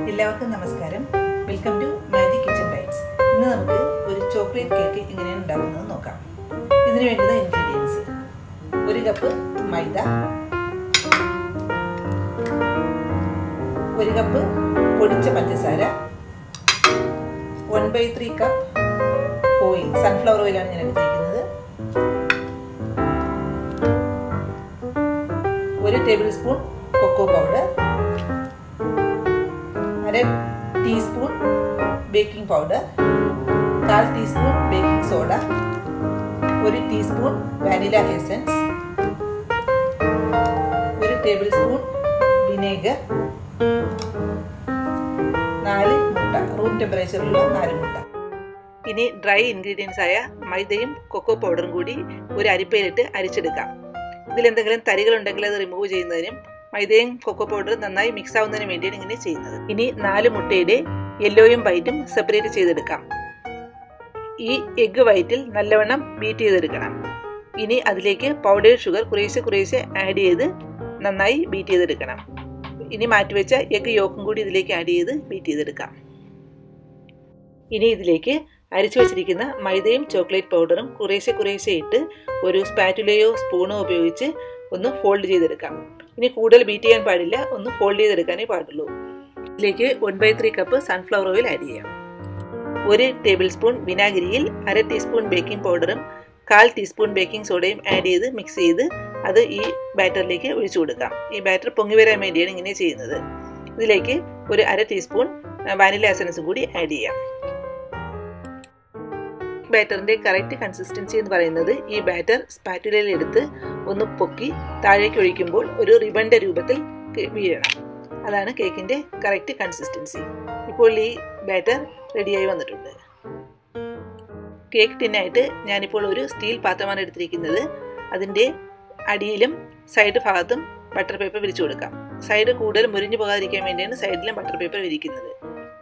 എല്ലാവർക്കും നമസ്കാരം welcome to magic kitchen bites ഇന്ന് നമുക്ക് ഒരു ചോക്ലേറ്റ് കേക്ക് എങ്ങനെയാണ് ഉണ്ടാക്കുന്നത് നോക്കാം ഇതിന് വേണ്ടുന്ന ഇൻഗ്രീഡിയൻസ് ഒരു കപ്പ് മൈദ ഒരു കപ്പ് പൊടിച്ച പഞ്ചസാര one by three cup oil sunflower ഓയിലാണ് ഞാൻ എടുത്തിരിക്കുന്നത് ഒരു ടേബിൾ സ്പൂൺ കൊക്കോ പൗഡർ അര ടീസ്പൂൺ ബേക്കിംഗ് പൗഡർ കാൽ ടീസ്പൂൺ ബേക്കിംഗ് സോഡ ഒരു ടീസ്പൂൺ വാനില എസൻസ് ഒരു ടേബിൾ സ്പൂൺ വിനേഗർ നാല് മുട്ട റൂം ടെമ്പറേച്ചറിലുള്ള നാല് മുട്ട ഇനി ഡ്രൈ ഇൻഗ്രീഡിയൻസ് ആയ മൈദയും കൊക്കോ പൗഡറും കൂടി ഒരു അരിപ്പയിലിട്ട് അരിച്ചെടുക്കാം ഇതിലെന്തെങ്കിലും തരികളുണ്ടെങ്കിൽ അത് റിമൂവ് ചെയ്യുന്നതിനും മൈദയും കൊക്കോ പൗഡർ നന്നായി മിക്സ് ആവുന്നതിന് വേണ്ടിയാണ് ഇങ്ങനെ ചെയ്യുന്നത് ഇനി നാല് മുട്ടയുടെ യെല്ലോയും വൈറ്റും സെപ്പറേറ്റ് ചെയ്തെടുക്കാം ഈ എഗ് വൈറ്റിൽ നല്ലവണ്ണം ബീറ്റ് ചെയ്തെടുക്കണം ഇനി അതിലേക്ക് പൗഡേർഡ് ഷുഗർ കുറേശ്ശെ കുറേശ്ശെ ആഡ് ചെയ്ത് നന്നായി ബീറ്റ് ചെയ്തെടുക്കണം ഇനി മാറ്റിവെച്ച എഗ് യോക്കും കൂടി ഇതിലേക്ക് ആഡ് ചെയ്ത് ബീറ്റ് ചെയ്തെടുക്കാം ഇനി ഇതിലേക്ക് അരിച്ചു വെച്ചിരിക്കുന്ന മൈദയും ചോക്ലേറ്റ് പൗഡറും കുറേശ്ശെ കുറേശ്ശെ ഇട്ട് ഒരു സ്പാറ്റുലയോ സ്പൂണോ ഉപയോഗിച്ച് ഒന്ന് ഫോൾഡ് ചെയ്തെടുക്കാം ഇനി കൂടുതൽ ബീറ്റ് ചെയ്യാൻ പാടില്ല ഒന്ന് ഫോൾഡ് ചെയ്തെടുക്കാനേ പാടുള്ളൂ ഇതിലേക്ക് one by three cup sunflower oil add ചെയ്യാം ഒരു ടേബിൾ സ്പൂൺ വിനാഗിരിയിൽ അര ടീസ്പൂൺ ബേക്കിംഗ് പൗഡറും കാൽ ടീസ്പൂൺ ബേക്കിംഗ് സോഡയും ആഡ് ചെയ്ത് മിക്സ് ചെയ്ത് അത് ഈ ബാറ്ററിലേക്ക് ഒഴിച്ചു കൊടുക്കാം ഈ ബാറ്റർ പൊങ്ങി വരാൻ വേണ്ടിയാണ് ഇങ്ങനെ ചെയ്യുന്നത് ഇതിലേക്ക് ഒരു അര ടീസ്പൂൺ വാനില എസൻസും കൂടി ആഡ് ചെയ്യാം ബാറ്ററിന്റെ കറക്റ്റ് കൺസിസ്റ്റൻസി എന്ന് പറയുന്നത് ഈ ബാറ്റർ സ്പാറ്റുലയിൽ എടുത്ത് ഒന്ന് പൊക്കി താഴേക്ക് ഒഴിക്കുമ്പോൾ ഒരു റിബണിന്റെ രൂപത്തിൽ വീഴണം അതാണ് കേക്കിന്റെ കറക്റ്റ് കൺസിസ്റ്റൻസി ഇപ്പോൾ ഈ ബാറ്റർ റെഡിയായി വന്നിട്ടുണ്ട് കേക്ക് ടിന്നായിട്ട് ഞാനിപ്പോൾ ഒരു സ്റ്റീൽ പാത്രമാണ് എടുത്തിരിക്കുന്നത് അതിൻ്റെ അടിയിലും സൈഡ് ഭാഗത്തും ബട്ടർ പേപ്പർ വിരിച്ചു കൊടുക്കാം സൈഡ് കൂടുതൽ മുരിഞ്ഞു പോകാതിരിക്കാൻ വേണ്ടിയാണ് സൈഡിലും ബട്ടർ പേപ്പർ വിരിക്കുന്നത്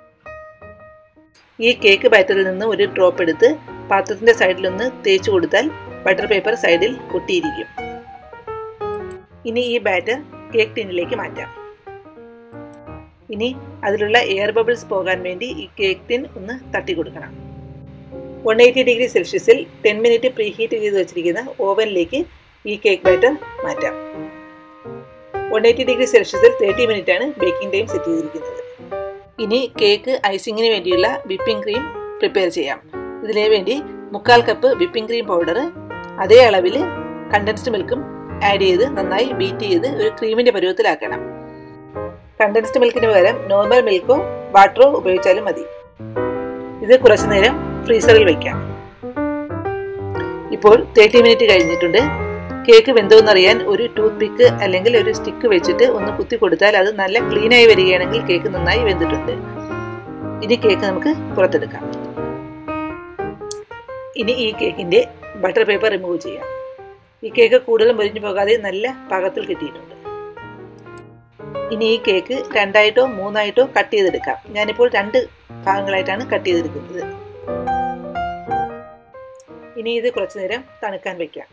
ഈ കേക്ക് ബാറ്ററിൽ നിന്ന് ഒരു ഡ്രോപ്പ് എടുത്ത് പാത്രത്തിന്റെ സൈഡിലൊന്ന് തേച്ചു കൊടുത്താൽ ബട്ടർ പേപ്പർ സൈഡിൽ ഒട്ടിയിരിക്കും ഇനി ഈ ബാറ്റർ കേക്ക് ടിന്നിലേക്ക് മാറ്റാം ഇനി അതിലുള്ള എയർ ബബിൾസ് പോകാൻ വേണ്ടി ഈ കേക്ക് ടിൻ ഒന്ന് തട്ടി കൊടുക്കണം വൺ എയ്റ്റി ഡിഗ്രി സെൽഷ്യസിൽ ടെൻ മിനിറ്റ് പ്രീ ഹീറ്റ് ചെയ്ത് വെച്ചിരിക്കുന്ന ഓവനിലേക്ക് ഈ കേക്ക് ബാറ്റർ മാറ്റാം വൺ എയ്റ്റി ഡിഗ്രി സെൽഷ്യസിൽ തേർട്ടി മിനിറ്റ് ആണ് ബേക്കിംഗ് ടൈം സെറ്റ് ചെയ്തിരിക്കുന്നത് ഇനി കേക്ക് ഐസിങ്ങിന് വേണ്ടിയുള്ള വിപ്പിംഗ് ക്രീം പ്രിപ്പയർ ചെയ്യാം ഇതിനു വേണ്ടി മുക്കാൽ കപ്പ് വിപ്പിംഗ് ക്രീം പൗഡർ അതേ അളവിൽ കണ്ടൻസ്ഡ് മിൽക്കും ആഡ് ചെയ്ത് നന്നായി ബീറ്റ് ചെയ്ത് ഒരു ക്രീമിന്റെ പരുവത്തിലാക്കണം കണ്ടൻസ്ഡ് മിൽക്കിന് പകരം നോർമൽ മിൽക്കോ വാട്ടറോ ഉപയോഗിച്ചാലും മതി ഇത് കുറച്ചു നേരം ഫ്രീസറിൽ വയ്ക്കാം ഇപ്പോൾ തേർട്ടി മിനിറ്റ് കഴിഞ്ഞിട്ടുണ്ട് കേക്ക് വെന്തോന്നറിയാൻ ഒരു ടൂത്ത് പിക്ക് അല്ലെങ്കിൽ ഒരു സ്റ്റിക്ക് വെച്ചിട്ട് ഒന്ന് കുത്തി കൊടുത്താൽ അത് നല്ല ക്ലീൻ ആയി വരികയാണെങ്കിൽ കേക്ക് നന്നായി വെന്തിട്ടുണ്ട് ഇനി കേക്ക് നമുക്ക് പുറത്തെടുക്കാം ഇനി ഈ കേക്കിന്റെ ബട്ടർ പേപ്പർ റിമൂവ് ചെയ്യാം ഈ കേക്ക് കൂടുതൽ മുരിഞ്ഞു പോകാതെ നല്ല പാകത്തിൽ കിട്ടിയിട്ടുണ്ട് ഇനി ഈ കേക്ക് രണ്ടായിട്ടോ മൂന്നായിട്ടോ കട്ട് ചെയ്തെടുക്കാം ഞാനിപ്പോൾ രണ്ട് ഭാഗങ്ങളായിട്ടാണ് കട്ട് ചെയ്തെടുക്കുന്നത് ഇനി ഇത് കുറച്ചു നേരം തണുക്കാൻ വെക്കാം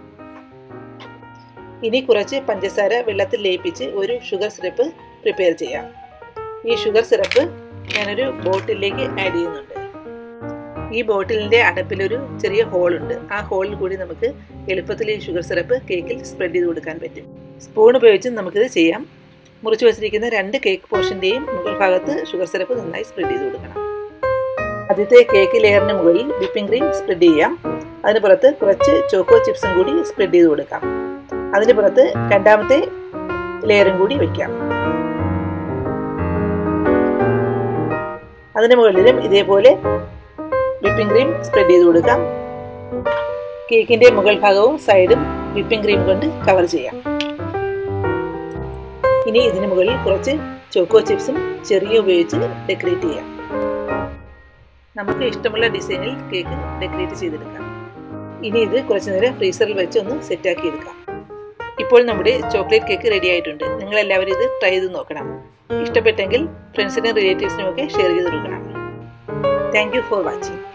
ഇനി കുറച്ച് പഞ്ചസാര വെള്ളത്തിൽ ലയിപ്പിച്ച് ഒരു ഷുഗർ സിറപ്പ് പ്രിപ്പയർ ചെയ്യാം ഈ ഷുഗർ സിറപ്പ് ഞാനൊരു ബോട്ടിലേക്ക് ആഡ് ചെയ്യുന്നുണ്ട് ഈ ബോട്ടിലിന്റെ അടപ്പിലൊരു ചെറിയ ഹോൾ ഉണ്ട് ആ ഹോളിൽ കൂടി നമുക്ക് എളുപ്പത്തിൽ ഈ ഷുഗർ സിറപ്പ് കേക്കിൽ സ്പ്രെഡ് ചെയ്ത് കൊടുക്കാൻ പറ്റും സ്പൂൺ ഉപയോഗിച്ച് നമുക്കിത് ചെയ്യാം മുറിച്ച് വെച്ചിരിക്കുന്ന രണ്ട് കേക്ക് പോർഷന്റെയും മുകൾ ഭാഗത്ത് ഷുഗർ സിറപ്പ് നന്നായി സ്പ്രെഡ് ചെയ്ത് കൊടുക്കണം ആദ്യത്തെ കേക്ക് ലെയറിന് മുകളിൽ വിപ്പിംഗ് ക്രീം സ്പ്രെഡ് ചെയ്യാം അതിന് പുറത്ത് കുറച്ച് ചോക്കോ ചിപ്സും കൂടി സ്പ്രെഡ് ചെയ്ത് കൊടുക്കാം അതിന് പുറത്ത് രണ്ടാമത്തെ ലെയറും കൂടി വെക്കാം അതിന് മുകളിലും ഇതേപോലെ വിപ്പിംഗ് ക്രീം സ്പ്രെഡ് ചെയ്ത് കൊടുക്കാം കേക്കിന്റെ മുകൾ ഭാഗവും സൈഡും വിപ്പിംഗ് ക്രീം കൊണ്ട് കവർ ചെയ്യാം ഇനി ഇതിന് മുകളിൽ കുറച്ച് ചോക്കോ ചിപ്സും ചെറിയ ഉപയോഗിച്ച് ഡെക്കറേറ്റ് ചെയ്യാം നമുക്ക് ഇഷ്ടമുള്ള ഡിസൈനിൽ കേക്ക് ഡെക്കറേറ്റ് ചെയ്തെടുക്കാം ഇനി ഇത് കുറച്ചു നേരം ഫ്രീസറിൽ വെച്ച് ഒന്ന് സെറ്റാക്കി എടുക്കാം ഇപ്പോൾ നമ്മുടെ ചോക്ലേറ്റ് കേക്ക് റെഡി ആയിട്ടുണ്ട് നിങ്ങൾ എല്ലാവരും ഇത് ട്രൈ ചെയ്ത് നോക്കണം ഇഷ്ടപ്പെട്ടെങ്കിൽ ഫ്രണ്ട്സിനും റിലേറ്റീവ്സിനും ഒക്കെ ഷെയർ ചെയ്ത് കൊടുക്കണം താങ്ക് യു ഫോർ വാച്ചിങ്